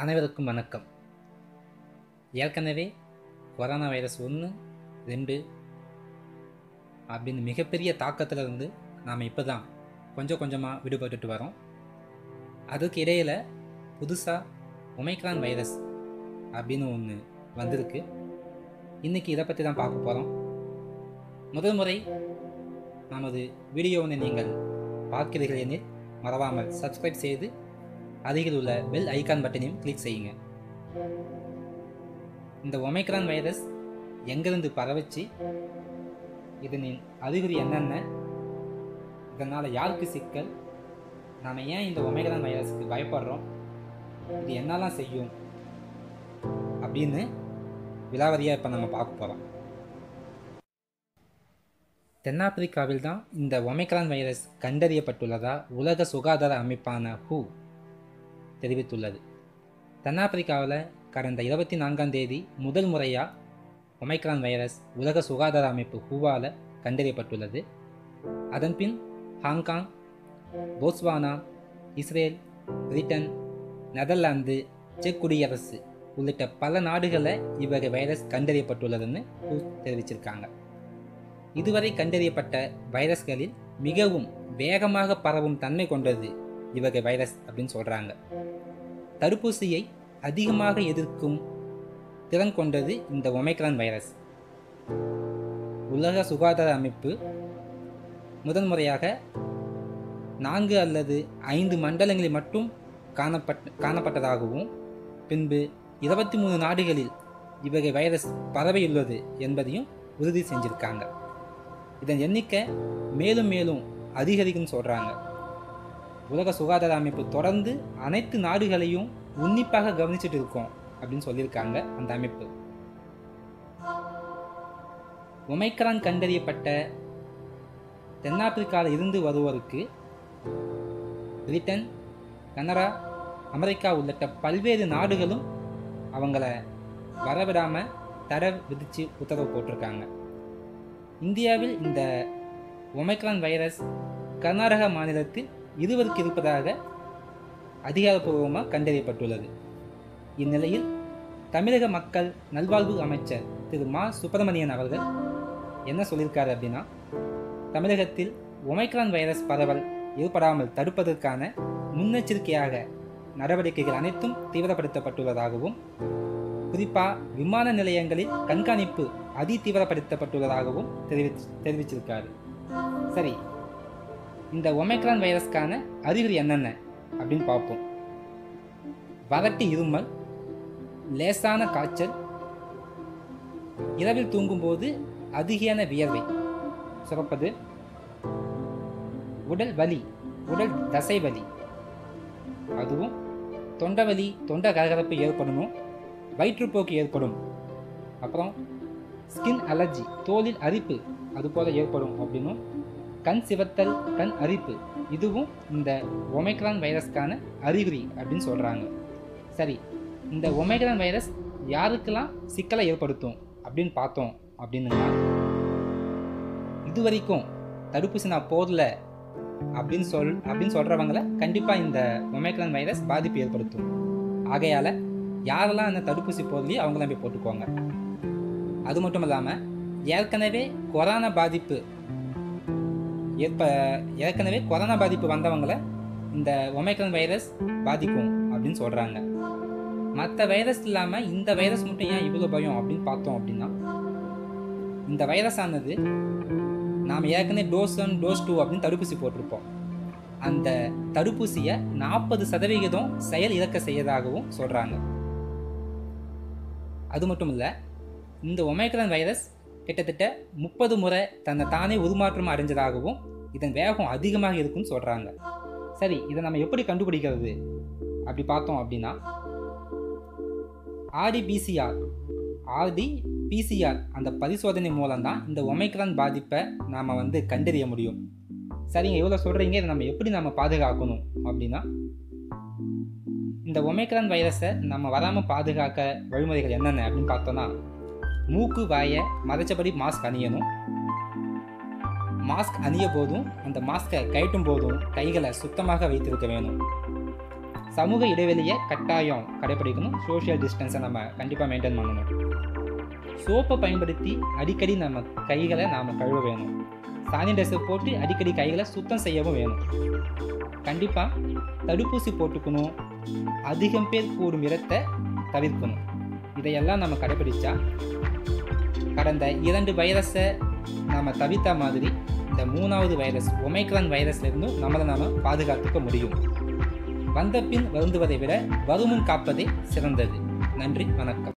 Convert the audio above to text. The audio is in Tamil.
அனைவருக்கும் வணக்கம் ஏற்கனவே கொரோனா வைரஸ் ஒன்று ரெண்டு அப்படின்னு மிகப்பெரிய தாக்கத்தில் இருந்து நாம் இப்போ தான் கொஞ்சம் கொஞ்சமாக விடுபட்டுட்டு வரோம் அதுக்கு இடையில் புதுசாக ஒமைக்ரான் வைரஸ் அப்படின்னு ஒன்று வந்திருக்கு இன்றைக்கி இதை பற்றி தான் பார்க்க போகிறோம் முதல் முறை நமது வீடியோவினை நீங்கள் பார்க்கிறீர்கள் எனில் மறவாமல் சப்ஸ்கிரைப் செய்து அருகில் உள்ள பெல் ஐகான் பட்டனையும் கிளிக் செய்யுங்க இந்த ஒமைக்ரான் வைரஸ் எங்கிருந்து பரவச்சு இதனின் அறிகுறி என்னென்ன இதனால் யாருக்கு சிக்கல் நாம் ஏன் இந்த ஒமைக்ரான் வைரஸுக்கு பயப்படுறோம் இது என்னெல்லாம் செய்யும் அப்படின்னு விலாவரியாக இப்போ நம்ம பார்க்க போகிறோம் தென்னாப்பிரிக்காவில் தான் இந்த ஒமைக்ரான் வைரஸ் கண்டறியப்பட்டுள்ளதா உலக சுகாதார அமைப்பான ஹூ தெரிவித்துள்ளது தென்னாப்பிரிக்காவில் கடந்த இருபத்தி நான்காம் தேதி முதல் முறையாக ஒமைக்ரான் வைரஸ் உலக சுகாதார அமைப்பு ஹூவால் கண்டறியப்பட்டுள்ளது அதன்பின் Hong Kong Botswana Israel Britain Netherlands செக் குடியரசு உள்ளிட்ட பல நாடுகளில் இவ்வகை வைரஸ் கண்டறியப்பட்டுள்ளதுன்னு ஹூ தெரிவிச்சிருக்காங்க இதுவரை கண்டறியப்பட்ட வைரஸ்களில் மிகவும் வேகமாக பரவும் தன்மை கொண்டது இவ்வகை வைரஸ் அப்படின்னு சொல்கிறாங்க தடுப்பூசியை அதிகமாக எதிர்க்கும் திறன் கொண்டது இந்த ஒமைக்ரான் வைரஸ் உலக சுகாதார அமைப்பு முதன்முறையாக நான்கு அல்லது ஐந்து மண்டலங்களில் மட்டும் காணப்பட்ட காணப்பட்டதாகவும் பின்பு இருபத்தி மூணு நாடுகளில் இவ்வகை வைரஸ் பரவியுள்ளது என்பதையும் உறுதி செஞ்சிருக்காங்க இதன் எண்ணிக்கை மேலும் மேலும் அதிகரிக்கும்னு சொல்கிறாங்க உலக சுகாதார அமைப்பு தொடர்ந்து அனைத்து நாடுகளையும் உன்னிப்பாக கவனிச்சுட்டு இருக்கோம் அப்படின்னு சொல்லியிருக்காங்க அந்த அமைப்பு ஒமைக்ரான் கண்டறியப்பட்ட தென்னாப்பிரிக்காவில் இருந்து வருவோருக்கு பிரிட்டன் கனடா அமெரிக்கா உள்ளிட்ட பல்வேறு நாடுகளும் அவங்கள வரவிடாமல் தடை விதித்து உத்தரவு போட்டிருக்காங்க இந்தியாவில் இந்த ஒமைக்ரான் வைரஸ் கர்நாடகா மாநிலத்தில் இருவருக்கு இருப்பதாக அதிகாரப்பூர்வமாக கண்டறியப்பட்டுள்ளது இந்நிலையில் தமிழக மக்கள் நல்வாழ்வு அமைச்சர் திரு மா சுப்பிரமணியன் அவர்கள் என்ன சொல்லியிருக்காரு அப்படின்னா தமிழகத்தில் ஒமைக்ரான் வைரஸ் பரவல் ஏற்படாமல் தடுப்பதற்கான முன்னெச்சரிக்கையாக நடவடிக்கைகள் அனைத்தும் தீவிரப்படுத்தப்பட்டுள்ளதாகவும் குறிப்பாக விமான நிலையங்களில் கண்காணிப்பு அதி தீவிரப்படுத்தப்பட்டுள்ளதாகவும் தெரிவிச்சு தெரிவிச்சிருக்காரு சரி இந்த ஒமைக்ரான் வைரஸ்க்கான அறிகுறி என்னென்ன அப்படின்னு பார்ப்போம் வறட்டு இருமல் லேசான காய்ச்சல் இரவில் தூங்கும்போது அதிகையான வியர்வை சுரப்பது உடல் வலி உடல் தசை வலி அதுவும் தொண்டை வலி தொண்டை கரகரப்பு ஏற்படணும் வயிற்றுப்போக்கு ஏற்படும் அப்புறம் ஸ்கின் அலர்ஜி தோலில் அரிப்பு அது போல ஏற்படும் அப்படின்னும் கண் சிவத்தல் கண் அரிப்பு இதுவும் இந்த ஒமைக்ரான் வைரஸ்க்கான அறிகுறி அப்படின்னு சொல்கிறாங்க சரி இந்த ஒமைக்ரான் வைரஸ் யாருக்கெல்லாம் சிக்கலை ஏற்படுத்தும் அப்படின்னு பார்த்தோம் அப்படின்னுங்க இது வரைக்கும் தடுப்பூசி நான் போடல அப்படின்னு சொல் அப்படின்னு சொல்கிறவங்கள கண்டிப்பாக இந்த ஒமைக்ரான் வைரஸ் பாதிப்பு ஏற்படுத்தும் ஆகையால் யாரெல்லாம் அந்த தடுப்பூசி போடலையோ அவங்களாம் போய் போட்டுக்கோங்க அது மட்டும் இல்லாமல் ஏற்கனவே கொரோனா பாதிப்பு ஏற்ப ஏற்கனவே கொரோனா பாதிப்பு வந்தவங்களை இந்த ஒமைக்ரான் வைரஸ் பாதிக்கும் அப்படின்னு சொல்கிறாங்க மற்ற வைரஸ் இல்லாமல் இந்த வைரஸ் மட்டும் ஏன் இவ்வளோ பயம் அப்படின்னு பார்த்தோம் அப்படின்னா இந்த வைரஸ் ஆனது நாம் ஏற்கனவே டோஸ் ஒன் டோஸ் டூ அப்படின்னு தடுப்பூசி போட்டிருப்போம் அந்த தடுப்பூசியை நாற்பது சதவிகிதம் செயல் இறக்க செய்யறதாகவும் சொல்கிறாங்க அது மட்டும் இல்லை இந்த ஒமைக்ரான் வைரஸ் கிட்டத்தட்ட முப்பது முறை தன்னை தானே உருமாற்றம் அடைஞ்சதாகவும் இதன் வேகம் அதிகமாக இருக்குன்னு சொல்கிறாங்க சரி இதை நம்ம எப்படி கண்டுபிடிக்கிறது அப்படி பார்த்தோம் அப்படின்னா ஆர்டிபிசிஆர் ஆர்டி பிசிஆர் அந்த பரிசோதனை மூலம்தான் இந்த ஒமைக்ரான் பாதிப்பை நாம் வந்து கண்டறிய முடியும் சரிங்க எவ்வளோ சொல்கிறீங்க இதை நம்ம எப்படி நம்ம பாதுகாக்கணும் அப்படின்னா இந்த ஒமைக்ரான் வைரஸை நம்ம வராமல் பாதுகாக்க வழிமுறைகள் என்னென்ன அப்படின்னு பார்த்தோன்னா மூக்கு வாயை மறைச்சபடி மாஸ்க் அணியணும் மாஸ்க் அணிய போதும் அந்த மாஸ்கை கயட்டும் போதும் கைகளை சுத்தமாக வைத்திருக்க வேணும் சமூக இடைவெளியை கட்டாயம் கடைப்பிடிக்கணும் சோஷியல் டிஸ்டன்ஸை நம்ம கண்டிப்பாக மெயின்டைன் பண்ணணும் சோப்பை பயன்படுத்தி அடிக்கடி நம்ம கைகளை நாம் கழுவ வேணும் சானிடைசர் போட்டு அடிக்கடி கைகளை சுத்தம் செய்யவும் வேணும் கண்டிப்பாக தடுப்பூசி போட்டுக்கணும் அதிகம் பேர் கூடும் இடத்தை தவிர்க்கணும் இதையெல்லாம் நம்ம கடைப்பிடிச்சா கடந்த இரண்டு வைரஸை நாம் தவிர்த்த மாதிரி இந்த மூணாவது வைரஸ் ஒமைக்ரான் வைரஸ்லேருந்தும் நம்மளை நாம் பாதுகாத்துக்க முடியும் வந்த பின் வருந்துவதை விட வருமுன் காப்பதே சிறந்தது நன்றி வணக்கம்